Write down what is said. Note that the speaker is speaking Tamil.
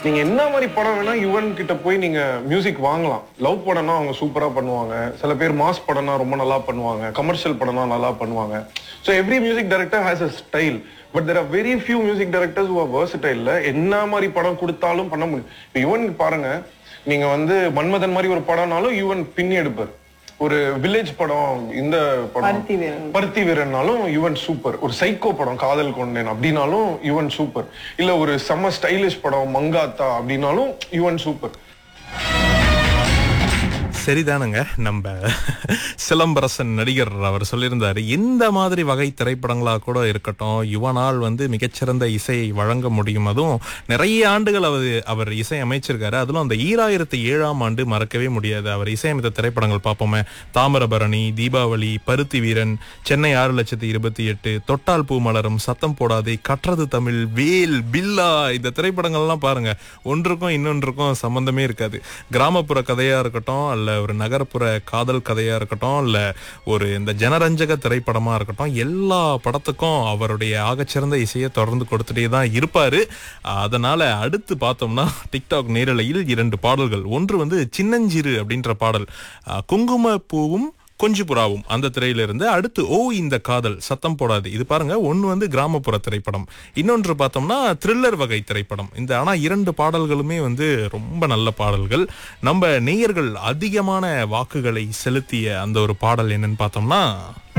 நீங்க என்ன மாதிரி படம் வேணா யுவன் கிட்ட போய் நீங்க மியூசிக் வாங்கலாம் லவ் படம்னா அவங்க சூப்பரா பண்ணுவாங்க சில பேர் மாஸ் படம்னா ரொம்ப நல்லா பண்ணுவாங்க கமர்ஷியல் படம்னா நல்லா பண்ணுவாங்க so every music director has a style but there are very few music directors who are versatile என்ன மாதிரி படம் கொடுத்தாலும் பண்ண முடியும் இப்போ யுவன் பாருங்க நீங்க வந்து மன்மதன் மாதிரி ஒரு படம்னாலும் யுவன் பின்னி எடுப்பார் ஒரு வில்லேஜ் படம் இந்த படம் பருத்தி வீரன். பருத்தி வீரன்னாலும் யுவன் சூப்பர் ஒரு சைக்கோ படம் காதல் கொண்டேன் அப்படின்னாலும் யுவன் சூப்பர் இல்ல ஒரு செம்ம ஸ்டைலிஷ் படம் மங்காத்தா அப்படின்னாலும் யுவன் சூப்பர் சரிதானுங்க நம்ம சிலம்பரசன் நடிகர் அவர் சொல்லியிருந்தாரு இந்த மாதிரி வகை திரைப்படங்களா கூட இருக்கட்டும் யுவனால் வந்து மிகச்சிறந்த இசையை வழங்க முடியும் அதுவும் நிறைய ஆண்டுகள் அவர் அவர் இசை அமைச்சிருக்காரு அதிலும் அந்த ஈராயிரத்தி ஏழாம் ஆண்டு மறக்கவே முடியாது அவர் இசையமைத்த திரைப்படங்கள் பார்ப்போமே தாமிரபரணி தீபாவளி பருத்தி வீரன் சென்னை ஆறு லட்சத்தி இருபத்தி எட்டு தொட்டால் பூ மலரும் சத்தம் போடாதே கற்றது தமிழ் வேல் பில்லா இந்த திரைப்படங்கள்லாம் பாருங்க ஒன்றுக்கும் இன்னொன்றுக்கும் சம்பந்தமே இருக்காது கிராமப்புற கதையா இருக்கட்டும் அல்ல ஒரு நகர்ப்புற காதல் கதையா இருக்கட்டும் இல்ல ஒரு இந்த ஜனரஞ்சக திரைப்படமா இருக்கட்டும் எல்லா படத்துக்கும் அவருடைய ஆகச்சிறந்த இசையை தொடர்ந்து கொடுத்துட்டே தான் இருப்பாரு அதனால அடுத்து பார்த்தோம்னா டிக்டாக் நேரலையில் இரண்டு பாடல்கள் ஒன்று வந்து சின்னஞ்சிறு அப்படின்ற பாடல் அஹ், குங்கும பூவும் கொஞ்சு புறாவும் அந்த திரையிலிருந்து அடுத்து ஓ இந்த காதல் சத்தம் போடாது இது பாருங்க ஒன்னு வந்து கிராமப்புற திரைப்படம் இன்னொன்று பார்த்தோம்னா த்ரில்லர் வகை திரைப்படம் இந்த ஆனா இரண்டு பாடல்களுமே வந்து ரொம்ப நல்ல பாடல்கள் நம்ம நேயர்கள் அதிகமான வாக்குகளை செலுத்திய அந்த ஒரு பாடல் என்னன்னு பார்த்தோம்னா